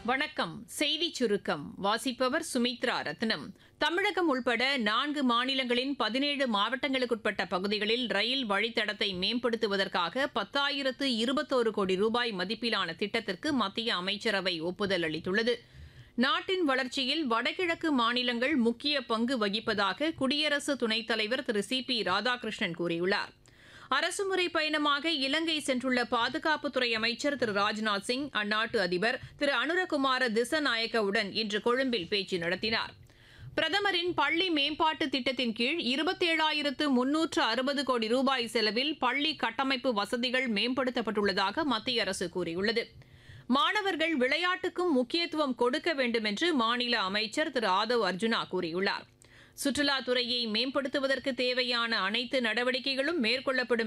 வணக்கம் செய்திச் சுருக்கம் வாசிப்பவர் சுமித்ரா ரத்னம் தமிழகம் உள்பட நான்கு மாநிலங்களின் பதினேழு மாவட்டங்களுக்குட்பட்ட பகுதிகளில் ரயில் வழித்தடத்தை மேம்படுத்துவதற்காக பத்தாயிரத்து இருபத்தோரு கோடி ரூபாய் மதிப்பிலான திட்டத்திற்கு மத்திய அமைச்சரவை ஒப்புதல் அளித்துள்ளது நாட்டின் வளர்ச்சியில் வடகிழக்கு மாநிலங்கள் முக்கிய பங்கு வகிப்பதாக குடியரசு துணைத் தலைவர் திரு சி பி ராதாகிருஷ்ணன் கூறியுள்ளார் அரசுமுறை பயணமாக இலங்கை சென்றுள்ள பாதுகாப்புத்துறை அமைச்சர் திரு ராஜ்நாத் சிங் அந்நாட்டு அதிபர் திரு அனுரகுமார திசநாயக்கவுடன் இன்று கொழும்பில் பேச்சு நடத்தினார் பிரதமரின் பள்ளி மேம்பாட்டு திட்டத்தின் கீழ் இருபத்தேழாயிரத்து முன்னூற்று அறுபது கோடி ரூபாய் செலவில் பள்ளி கட்டமைப்பு வசதிகள் மேம்படுத்தப்பட்டுள்ளதாக மத்திய அரசு கூறியுள்ளது மாணவர்கள் விளையாட்டுக்கும் முக்கியத்துவம் கொடுக்க வேண்டும் என்று மாநில அமைச்சர் திரு ஆதவ் அர்ஜுனா கூறியுள்ளார் சுற்றுலாத்துறையை மேம்படுத்துவதற்கு தேவையான அனைத்து நடவடிக்கைகளும் மேற்கொள்ளப்படும்